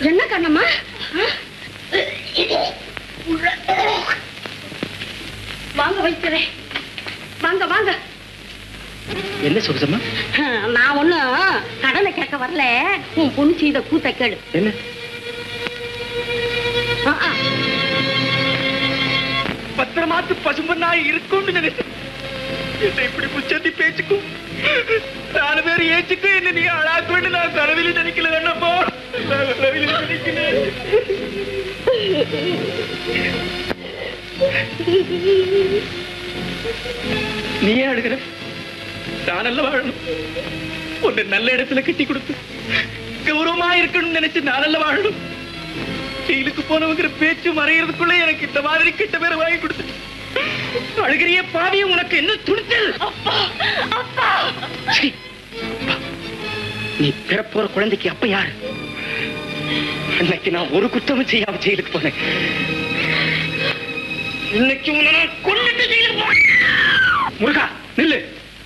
என்ன கண்ணம்மா வாங்க வைக்கிறேன் வாங்க வாங்க என்ன சொல்லுமா நான் ஒண்ணும் கடனை கேட்க வரல உன் பொண்ணு செய்த கூத்த கேளு என்ன ஆ, ஆ. பத்திரமாத்து பசும்பொன்னாய் இருக்கும்னு நினைச்சேன் என்ன இப்படி புச்சந்தி பேச்சுக்கும் நாலு பேர் ஏச்சுக்கும் என்ன நீ அழாக்குன்னு நான் கனவில் நினைக்கல வேணப்போ நான் கனவில் நினைக்கல நீ ஏன் அழுகிற நான் நல்ல வாழணும் உன்னை நல்ல இடத்துல கட்டி கொடுத்து கௌரவமா இருக்கணும்னு நினைச்சு நான் நல்ல வாழணும் ஜெயிலுக்கு போனவங்கிற பேச்சு மறையறதுக்குள்ள எனக்கு இந்த மாதிரி கெட்ட பேரை வாங்கி கொடுத்து அழுகிறிய பாவி உனக்கு என்ன துணிச்சல் சீ, அப்பா. நீ பிறப்போற குழந்தைக்கு அப்ப யாரு இன்னைக்கு நான் ஒரு குற்றமும் செய்யாம ஜெயிலுக்கு போனேன் இன்னைக்கு உன்னை நான் கொண்டுட்டு ஜெயிலுக்கு போனேன் முருகா நில்லு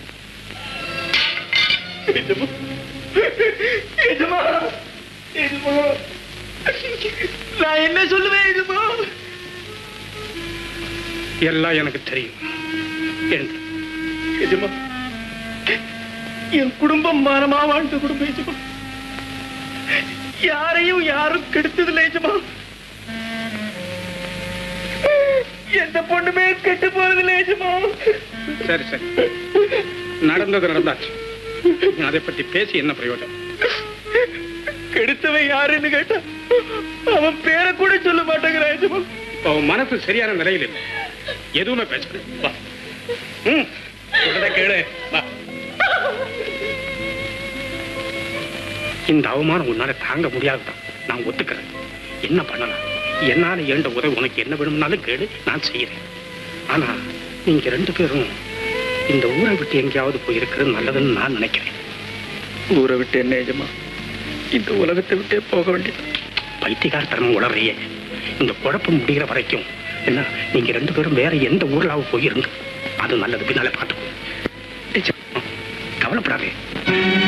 எஜமா எஜமா எஜமா நான் என்ன சொல்லுவேன் எஜமா எல்லாம் எனக்கு தெரியும் எழுந்து எஜமா என் குடும்பம் மானமா வாழ்ந்த குடும்பம் எஜமா யாரையும் யாரும் கெடுத்ததில்லை எஜமா எந்த பொண்ணுமே கெட்டு போறதில்லை எஜமா சரி சரி நடந்தது நடந்தாச்சு நீ அதை பத்தி பேசி என்ன பிரயோஜனம் கெடுத்தவன் யாருன்னு கேட்டா அவன் பேரை கூட சொல்ல மாட்டேங்கிறான் எஜமா அவன் மனசு சரியான நிலையில் இல்லை எதுவுமே பேசல வா ம் சொல்றத கேளு வா இந்த அவமானம் உன்னால தாங்க முடியாதுதான் நான் ஒத்துக்கிறேன் என்ன பண்ணலாம் என்னால ஏண்ட உதவி உனக்கு என்ன வேணும்னாலும் கேளு நான் செய்யறேன் ஆனா நீங்க ரெண்டு பேரும் இந்த ஊரை விட்டு எங்கேயாவது போயிருக்கிறது நல்லதுன்னு நான் நினைக்கிறேன் ஊரை விட்டு என்ன எஜமா இந்த உலகத்தை விட்டே போக வேண்டியது பைத்தியகாரத்தனம் உளறியே இந்த குழப்பம் முடிகிற வரைக்கும் என்ன நீங்க ரெண்டு பேரும் வேற எந்த ஊர்லாவது போயிருங்க அது நல்லது பின்னால பார்த்துக்கோ கவலைப்படாதே